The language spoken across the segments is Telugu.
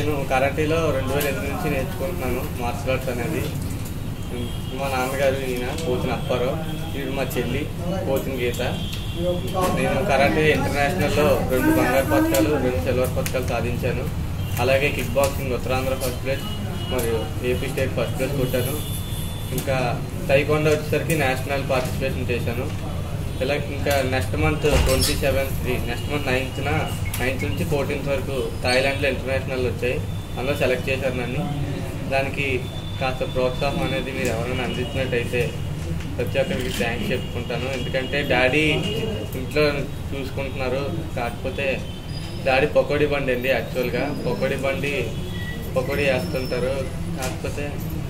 నేను కరాటీలో రెండు వేల ఎనిమిది నుంచి నేర్చుకుంటున్నాను మార్షల్ ఆర్ట్స్ అనేది మా నాన్నగారు ఈయన కోచిన అప్పారావు ఈవిడ మా చెల్లి కోచిన గీత నేను కరాటే ఇంటర్నేషనల్లో రెండు బంగారు పథకాలు రెండు సిల్వర్ పథకాలు సాధించాను అలాగే kick boxing Uttarandhra first place మరియు ఏపీ స్టేట్ ఫస్ట్ ప్లేస్ కొట్టాను ఇంకా తైకొండ వచ్చేసరికి నేషనల్ పార్టిసిపేషన్ చేశాను ఇలా ఇంకా next month twenty seventh next month నైన్త్న నైన్త్ నుంచి ఫోర్టీన్త్ వరకు థాయిలాండ్లో ఇంటర్నేషనల్ వచ్చాయి అందులో సెలెక్ట్ చేశారు నన్ను దానికి కాస్త ప్రోత్సాహం అనేది మీరు ఎవరైనా అందించినట్టయితే ప్రతి ఒక్కరికి థ్యాంక్స్ చెప్పుకుంటాను ఎందుకంటే డాడీ ఇంట్లో చూసుకుంటున్నారు కాకపోతే డాడీ పకోడీ బండి అండి యాక్చువల్గా పకోడీ బండి పకోడీ వేస్తుంటారు కాకపోతే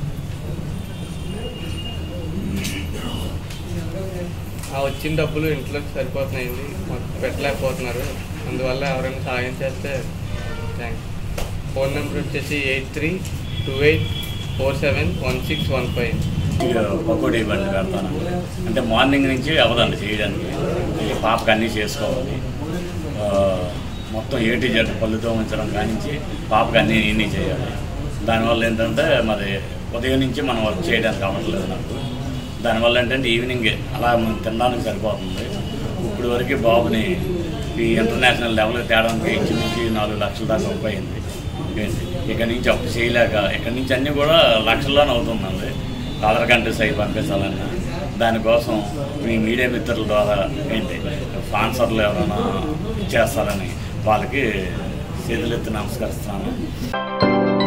ఆ వచ్చిన డబ్బులు ఇంట్లోకి సరిపోతున్నాయండి మాకు పెట్టలేకపోతున్నారు అందువల్ల ఎవరైనా సహాయం చేస్తే థ్యాంక్స్ ఫోన్ నెంబర్ వచ్చేసి eight three two eight four seven one six one five pakodi బండి పెడతాను అంటే మార్నింగ్ నుంచి అవదండి చేయడానికి ఈ పాపకి అన్నీ చేసుకోవాలి ఆ, మొత్తం ఏటీ జెడ్ పళ్ళుతో ఉంచడం కానించి పాపకి అన్నీ ఇన్ని చేయాలి దానివల్ల ఏంటంటే మరి ఉదయం నుంచి మనం వర్క్ చేయడానికి అవ్వట్లేదు నాకు దానివల్ల ఏంటంటే ఈవినింగ్ అలా మనం తినడానికి సరిపోతుంది ఇప్పుడు వరకు బాబుని ఈ ఇంటర్నేషనల్ లెవెల్ తేడానికి ఇంచుమించి నాలుగు లక్షల దాకా ఉపయోగింది ఏంటి ఇక్కడి నుంచి అప్పు చేయలేక ఇక్కడి నుంచి అన్నీ కూడా లక్షల్లోనే అవుతుందండి అదర్ కంట్రీస్ అవి పంపించాలన్నా దానికోసం మీ మీడియా మిత్రుల ద్వారా ఏంటి స్పాన్సర్లు ఎవరైనా ఇచ్చేస్తారని వాళ్ళకి చేతులెత్తి నమస్కరిస్తున్నాను